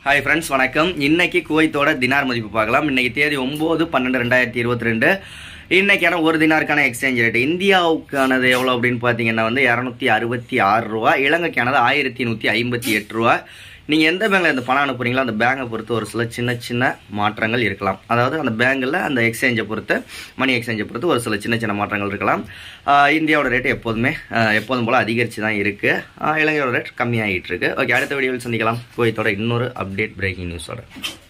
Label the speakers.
Speaker 1: hi friends வணக்கம் இன்னைக்கு குவைத்தோட dinar மதிப்பு பார்க்கலாம் இன்னைக்கு தேதி ஒம்பது பன்னெண்டு ரெண்டாயிரத்தி இருபத்தி ரெண்டு இன்னைக்கான ஒரு தினாருக்கான எக்ஸ்சேஞ்ச் ரேட் இந்தியாவுக்கானது எவ்வளோ அப்படின்னு பார்த்தீங்கன்னா வந்து இரநூத்தி அறுபத்தி ஆறு ரூபா இலங்கைக்கானது ஆயிரத்தி நூற்றி ஐம்பத்தி எட்டு ரூபா நீங்கள் எந்த பேங்கில் இந்த பணம் அனுப்புறீங்களோ அந்த பேங்கை பொறுத்து ஒரு சில சின்ன சின்ன மாற்றங்கள் இருக்கலாம் அதாவது அந்த பேங்கில் அந்த எக்ஸ்சேஞ்சை பொறுத்து மணி எக்ஸ்சேஞ்சை பொறுத்து ஒரு சில சின்ன சின்ன மாற்றங்கள் இருக்கலாம் ஆஹ் இந்தியாவோட ரேட் எப்போதுமே ஆஹ் எப்போதும் போல் அதிகரித்து தான் இருக்குது இலங்கையோட ரேட் கம்மியாகிட்டு இருக்கு ஓகே அடுத்த வீடியோவில் சந்திக்கலாம் கோயத்தோட இன்னொரு அப்டேட் பிரேக்கிங் நியூஸோட